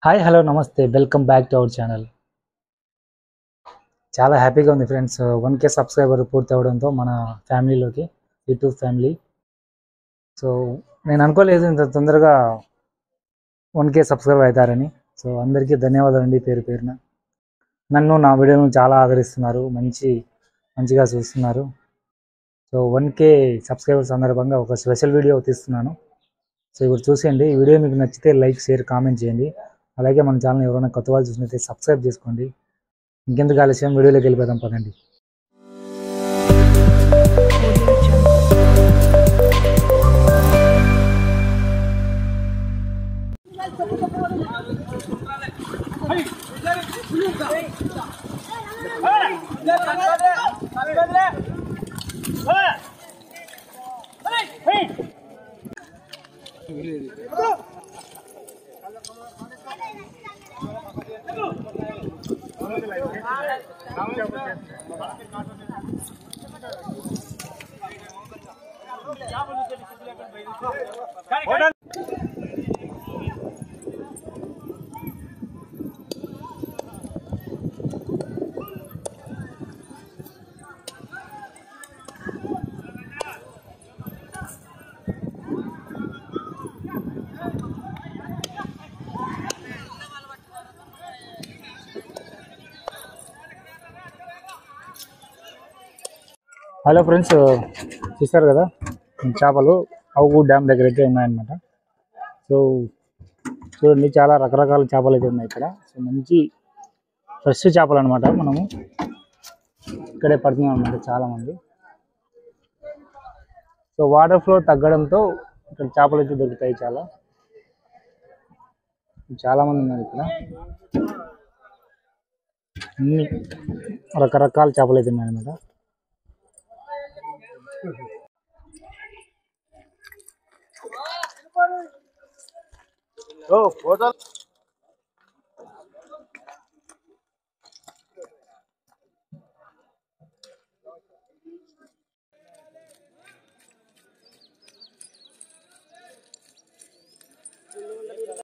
hi hello నమస్తే welcome back to our channel చాలా హ్యాపీగా ఉంది ఫ్రెండ్స్ వన్ కే సబ్స్క్రైబర్ పూర్తి అవడంతో మన ఫ్యామిలీలోకి యూట్యూబ్ ఫ్యామిలీ సో నేను అనుకోలేదు ఇంత తొందరగా వన్ కే సబ్స్క్రైబర్ అవుతారని సో అందరికీ ధన్యవాదాలండి పేరు పేరున నన్ను నా వీడియోను చాలా ఆదరిస్తున్నారు మంచి మంచిగా చూస్తున్నారు సో వన్ కే సబ్స్క్రైబర్ సందర్భంగా ఒక స్పెషల్ వీడియో తీస్తున్నాను సో ఇప్పుడు చూసేయండి ఈ వీడియో మీకు నచ్చితే లైక్ షేర్ కామెంట్ చేయండి అలాగే మన ఛానల్ ఎవరైనా కొత్త వాళ్ళు చూసినట్లయితే సబ్స్క్రైబ్ చేసుకోండి ఇంకెందుకు ఆలస్యం వీడియోలోకి వెళ్ళిపోదాం పదండి హలో ఫ్రెండ్స్ చూస్తారు కదా ఈ చేపలు అవుగు డ్యామ్ దగ్గర అయితే ఉన్నాయన్నమాట సో చూడండి చాలా రకరకాల చేపలు అయితే ఉన్నాయి ఇక్కడ సో మంచి ఫ్రెష్ చేపలు అనమాట మనము ఇక్కడే పడుతున్నాం అనమాట చాలా మంది సో వాటర్ ఫ్లో తగ్గడంతో ఇక్కడ చేపలు అయితే దొరుకుతాయి చాలా చాలా మంది ఉన్నారు ఇక్కడ అన్ని రకరకాల చేపలు అయితే ఉన్నాయి అనమాట